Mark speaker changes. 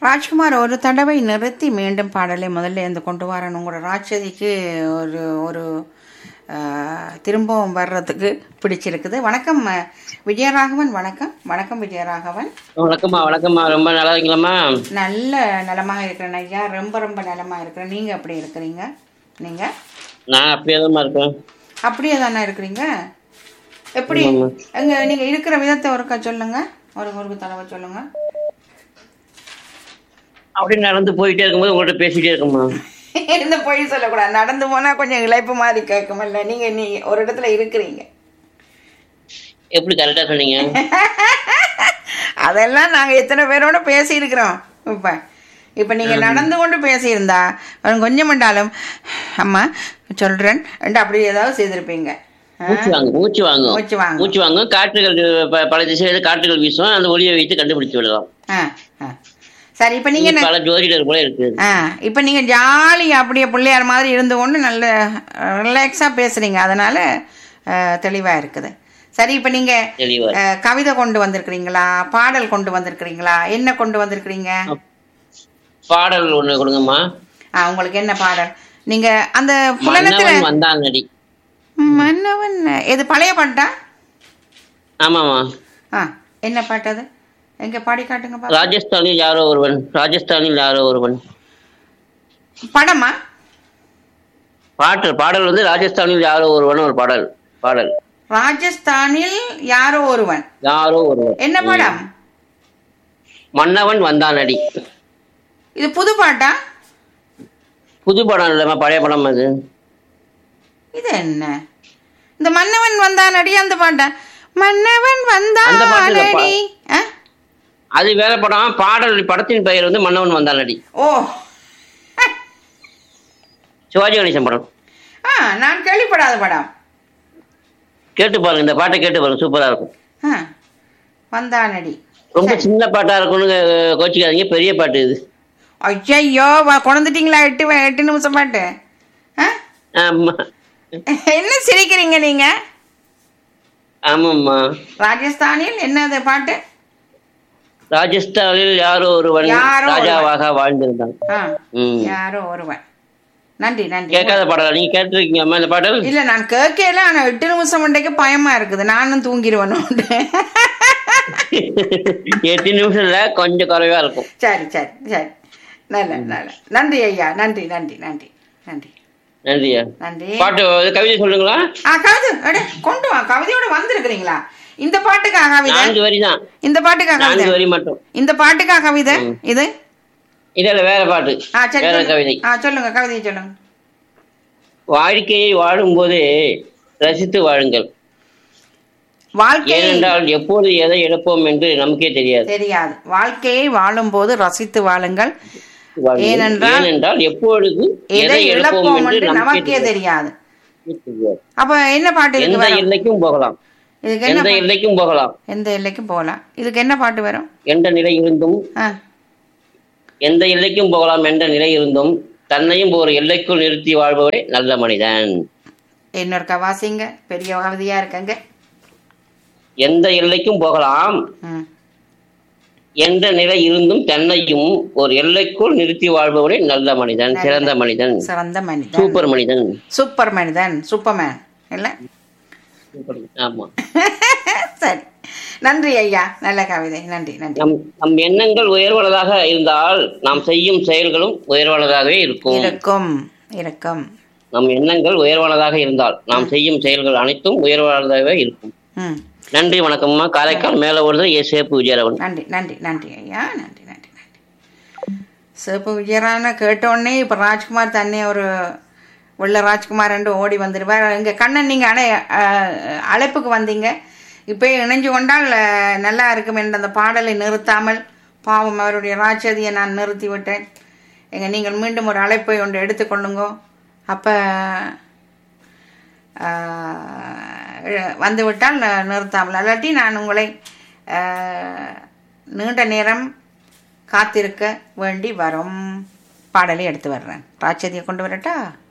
Speaker 1: ராஜ்குமார் ஒரு தடவை நிறுத்தி மீண்டும் பாடலை முதல்ல இருந்து கொண்டு வரணும் உங்களோட ராட்சதிக்கு ஒரு ஒரு ஆஹ், திரும்பவும் வர்றதுக்கு பிடிச்சிருக்குது வணக்கம் அஹ், விஜயராகவன் வணக்கம் வணக்கம் விஜயராகவன்
Speaker 2: வணக்கம்மா வணக்கம்மா ரொம்ப நல்லா இருக்கீங்களாம்மா
Speaker 1: நல்ல நலமாக இருக்கிறேன் ஐயா ரொம்ப ரொம்ப நலமாக இருக்கிறேன் நீங்கள் எப்படி இருக்கிறீங்க நீங்கள்
Speaker 2: நான் அப்படியே தான் இருக்கேன்
Speaker 1: அப்படியே தானே இருக்கிறீங்க எப்படி
Speaker 2: ஆமாம்மா.
Speaker 1: எங்க நீங்கள் இருக்கிற விதத்தை ஒருக்கா சொல்லுங்க ஒரு ஒரு தடவை சொல்லுங்க
Speaker 2: அப்படியே நடந்து போயிட்டே இருக்கும்போது உங்கள்கிட்ட பேசிட்டே இருக்கேம்மா
Speaker 1: இந்த பொய் சொல்லக்கூடாது நடந்து போனா கொஞ்சம் இழைப்பு மாதிரி கேட்குமல்ல நீங்க நீ ஒரு இடத்துல இருக்கிறீங்க
Speaker 2: எப்படி கரெக்டா சொன்னீங்க
Speaker 1: அதெல்லாம் நாங்க எத்தனை பேரோட பேசியிருக்கிறோம் இப்ப இப்ப நீங்க நடந்து கொண்டு பேசியிருந்தா அவன் கொஞ்சம் மண்டாலும் அம்மா சொல்றேன் என்று அப்படி ஏதாவது செய்திருப்பீங்க ஆ?
Speaker 2: மூச்சு வாங்க மூச்சு வாங்கும்
Speaker 1: மூச்சு வாங்கும்.
Speaker 2: மூச்சு வாங்கும் காற்றுகள் ப- பல திசையில காற்றுகள் வீசும் அந்த ஒளியை வைத்து கண்டுபிடிச்சு விடலாம்
Speaker 1: ஆ, ஆ. சரி இப்ப நீங்க என்ன
Speaker 2: பல ஜோதிடர் போல இருக்கு
Speaker 1: ஆ இப்போ நீங்கள் ஜாலி அப்படியே பிள்ளையார் மாதிரி இருந்து கொண்டு நல்ல ரிலாக்ஸாக பேசுகிறீங்க அதனால் தெளிவாக இருக்குது சரி இப்போ நீங்கள்
Speaker 2: தெளிவா
Speaker 1: கவிதை கொண்டு வந்திருக்கிறீங்களா பாடல் கொண்டு வந்திருக்கிறீங்களா என்ன கொண்டு வந்திருக்கிறீங்க
Speaker 2: பாடல் ஒண்ணு கொடுங்கம்மா
Speaker 1: ஆ உங்களுக்கு என்ன பாடல் நீங்கள் அந்த புலனத்தில்
Speaker 2: மன்னவன் வந்தாங்கடி
Speaker 1: மன்னவன் இது பழைய பாட்டா
Speaker 2: ஆமாமா
Speaker 1: ஆ என்ன பாட்டு அது எங்கே பாடி காட்டுங்க பாப்போம்.
Speaker 2: ராஜஸ்தானில் யாரோ ஒருவன் ராஜஸ்தானில் யாரோ ஒருவன்
Speaker 1: படமா
Speaker 2: பாட்டு பாடல் வந்து ராஜஸ்தானில் யாரோ ஒருவன் ஒரு பாடல் பாடல்
Speaker 1: ராஜஸ்தானில் யாரோ ஒருவன்
Speaker 2: யாரோ ஒருவன்
Speaker 1: என்ன படம்
Speaker 2: மன்னவன் வந்தானடி
Speaker 1: இது புது பாட்டா
Speaker 2: புது படம் இல்லைம்மா பழைய படம் அது
Speaker 1: இது என்ன இந்த மன்னவன் வந்தான் அடி அந்த பாட்டா மன்னவன் வந்தான்
Speaker 2: அந்த பாட்டு இல்லப்பா.
Speaker 1: அடி ஆ?
Speaker 2: அது வேற படம் பாடல் படத்தின் பெயர் வந்து மன்னவன் வந்தானடி
Speaker 1: ஓ
Speaker 2: சிவாஜி கணேசன் படம்
Speaker 1: ஆ நான் கேள்விப்படாத படம்
Speaker 2: கேட்டு பாருங்க இந்த பாட்டை கேட்டு பாருங்க சூப்பரா இருக்கும்
Speaker 1: ஆ வந்தானடி
Speaker 2: ரொம்ப சின்ன பாட்டா இருக்கும்னு அஹ், கோச்சிக்காதீங்க பெரிய பாட்டு இது
Speaker 1: ஐயோ கொண்டுட்டீங்களா எட்டு வ- எட்டு நிமிஷம் பாட்டு ஆ?
Speaker 2: ஆமா
Speaker 1: என்ன சிரிக்கிறீங்க நீங்க
Speaker 2: ஆமாம்மா
Speaker 1: ராஜஸ்தானில் என்னது பாட்டு
Speaker 2: ராஜஸ்தானில் யாரோ ஒருவன்
Speaker 1: யாரோ ஒருவன்.
Speaker 2: ராஜாவாக வாழ்ந்திருந்தான்
Speaker 1: ஆ
Speaker 2: ம்
Speaker 1: யாரோ ஒருவன் நன்றி நன்றி
Speaker 2: கேட்காத பாடலா நீங்க கேட்டிருக்கீங்கம்மா இந்த பாடல்
Speaker 1: இல்ல நான் கேட்கல ஆனா எட்டு நிமிஷம் மண்டைக்கு பயமா இருக்குது நானும் தூங்கிடுவேன்
Speaker 2: எட்டு நிமிஷம் இல்ல கொஞ்சம் குறைவா இருக்கும்
Speaker 1: சரி சரி சரி நல்ல நல்ல நன்றி ஐயா நன்றி நன்றி நன்றி நன்றி
Speaker 2: நன்றியா
Speaker 1: நன்றி
Speaker 2: பாட்டு கவிதை சொல்லுங்களா
Speaker 1: ஆ கவிதை அடே கொண்டு வா கவிதையோட வந்திருக்கிறீங்களா இந்த பாட்டுக்கா கவிதை
Speaker 2: நான்கு வரி தான்
Speaker 1: இந்த பாட்டுக்கா
Speaker 2: நான்கு
Speaker 1: கவிதை
Speaker 2: வரி மட்டும்
Speaker 1: இந்த பாட்டுக்கா கவிதை இது
Speaker 2: இல்ல இல்ல வேற பாட்டு
Speaker 1: ஆ சரி
Speaker 2: வேற
Speaker 1: சொல்லுங்க.
Speaker 2: கவிதை
Speaker 1: ஆ சொல்லுங்க கவிதையை சொல்லுங்க
Speaker 2: வாழ்க்கையை வாழும்போது ரசித்து வாழுங்கள்
Speaker 1: வாழ்க்கையை
Speaker 2: ஏனென்றால் எப்போது எதை இழப்போம் என்று நமக்கே தெரியாது
Speaker 1: தெரியாது வாழ்க்கையை வாழும்போது ரசித்து வாழுங்கள்
Speaker 2: வாழுங்கள்.
Speaker 1: ஏனென்றால்
Speaker 2: ஏனென்றால் எப்பொழுது
Speaker 1: எதை இழப்போம் என்று
Speaker 2: நமக்கே
Speaker 1: நமக்கே தெரியாது
Speaker 2: தெரியாது.
Speaker 1: அப்ப என்ன பாட்டு இதுக்கு
Speaker 2: எந்த
Speaker 1: வரும்
Speaker 2: எல்லைக்கும் போகலாம்
Speaker 1: இதுக்கு என்ன
Speaker 2: எந்த
Speaker 1: பா-
Speaker 2: எல்லைக்கும் போகலாம்
Speaker 1: எந்த எல்லைக்கும் போகலாம் இதுக்கு என்ன பாட்டு வரும்
Speaker 2: எந்த நிலை இருந்தும்
Speaker 1: ஆ
Speaker 2: எந்த எல்லைக்கும் போகலாம் என்ற நிலை இருந்தும் தன்னையும் ஒரு எல்லைக்குள் நிறுத்தி வாழ்பவரே நல்ல மனிதன்
Speaker 1: இன்னொரு கவாசிங்க பெரிய கவிதையா இருக்கங்க
Speaker 2: எந்த எல்லைக்கும் போகலாம்
Speaker 1: ம்
Speaker 2: என்ற நிலை இருந்தும் தன்னையும் ஒரு எல்லைக்குள் நிறுத்தி வாழ்பவரே நல்ல மனிதன் சிறந்த மனிதன்
Speaker 1: சிறந்த மனிதன்
Speaker 2: சூப்பர் மனிதன்
Speaker 1: சூப்பர் மனிதன் சூப்பர்மேன் இல்ல
Speaker 2: ஆமா
Speaker 1: சரி நன்றி ஐயா நல்ல கவிதை நன்றி நன்றி
Speaker 2: நம் நம் எண்ணங்கள் உயர்வானதாக இருந்தால் நாம் செய்யும் செயல்களும் உயர்வானதாகவே இருக்கும்
Speaker 1: இருக்கும் இருக்கும்
Speaker 2: நம் எண்ணங்கள் உயர்வானதாக இருந்தால் நாம் செய்யும் செயல்கள் அனைத்தும் உயர்வானதாகவே இருக்கும்
Speaker 1: ம்
Speaker 2: நன்றி வணக்கம்மா காரைக்கால் மேல வருது ஏ சேப்பு விஜயரவன்
Speaker 1: நன்றி நன்றி நன்றி ஐயா நன்றி நன்றி நன்றி சிவப்பு விஜயரான கேட்டோடனே இப்போ ராஜ்குமார் தன்னை ஒரு உள்ள ராஜ்குமார் என்று ஓடி வந்துடுவார் இங்கே கண்ணன் நீங்கள் அணை அஹ், அழைப்புக்கு வந்தீங்க இப்போ இணைஞ்சு கொண்டால் அஹ், நல்லா இருக்கும் என்ற அந்த பாடலை நிறுத்தாமல் பாவம் அவருடைய ராட்சதியை நான் நிறுத்தி விட்டேன் எங்க நீங்கள் மீண்டும் ஒரு அழைப்பை ஒன்று எடுத்துக்கொள்ளுங்கோ அப்போ வந்து விட்டால் ந- நிறுத்தாமல் அல்லாட்டி நான் உங்களை ஆஹ், நீண்ட நேரம் காத்திருக்க வேண்டி வரும் பாடலை எடுத்து வர்றேன் ராட்சதியை கொண்டு வரட்டா